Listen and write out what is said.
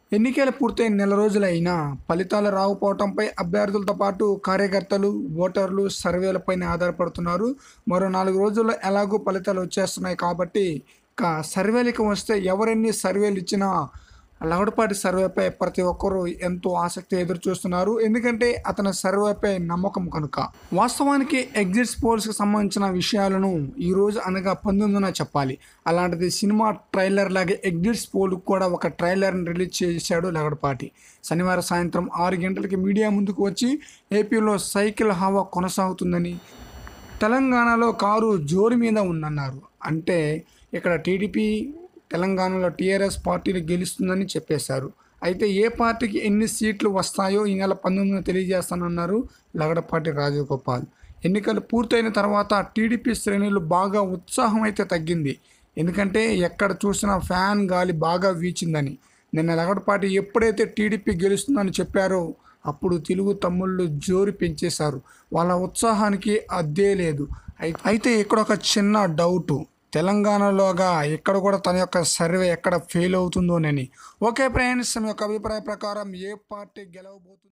ఎన్నికలు పూర్తయిన నెల రోజులైనా ఫలితాలు రాకపోవడంపై అభ్యర్థులతో పాటు కార్యకర్తలు ఓటర్లు సర్వేలపైన ఆధారపడుతున్నారు మరో నాలుగు రోజుల్లో ఎలాగో ఫలితాలు వచ్చేస్తున్నాయి కాబట్టి ఇక సర్వేలకి వస్తే ఎవరెన్ని సర్వేలు ఇచ్చినా లగడపాటి సర్వేపై ప్రతి ఒక్కరూ ఎంతో ఆసక్తి ఎదురు చూస్తున్నారు ఎందుకంటే అతని సర్వేపై నమ్మకం కనుక వాస్తవానికి ఎగ్జిట్స్ పోల్స్కి సంబంధించిన విషయాలను ఈరోజు అనగా పంతొమ్మిదిన చెప్పాలి అలాంటిది సినిమా ట్రైలర్ లాగే ఎగ్జిట్స్ పోల్ కూడా ఒక ట్రైలర్ని రిలీజ్ చేశాడు లగడపాటి శనివారం సాయంత్రం ఆరు గంటలకి మీడియా ముందుకు వచ్చి ఏపీలో సైకిల్ హవా కొనసాగుతుందని తెలంగాణలో కారు జోరు మీద ఉందన్నారు అంటే ఇక్కడ టీడీపీ తెలంగాణలో టీఆర్ఎస్ పార్టీలు గెలుస్తుందని చెప్పేశారు అయితే ఏ పార్టీకి ఎన్ని సీట్లు వస్తాయో ఈ నెల పంతొమ్మిదిన తెలియజేస్తానన్నారు లగడపాటి రాజగోపాల్ ఎన్నికలు పూర్తయిన తర్వాత టీడీపీ శ్రేణులు బాగా ఉత్సాహం అయితే తగ్గింది ఎందుకంటే ఎక్కడ చూసినా ఫ్యాన్ గాలి బాగా వీచిందని నిన్న లగడపాటి ఎప్పుడైతే టీడీపీ గెలుస్తుందని చెప్పారో అప్పుడు తెలుగు తమ్ముళ్ళు జోరు పెంచేశారు వాళ్ళ ఉత్సాహానికి అద్దే లేదు అయి- అయితే ఇక్కడ ఒక చిన్న డౌటు తెలంగాణలోగా ఇక్కడ కూడా తన యొక్క సర్వే ఎక్కడ ఫెయిల్ అవుతుందోనని ఓకే ఫ్రెండ్స్ మీ యొక్క అభిప్రాయ ప్రకారం ఏ పార్టీ గెలవబోతుంది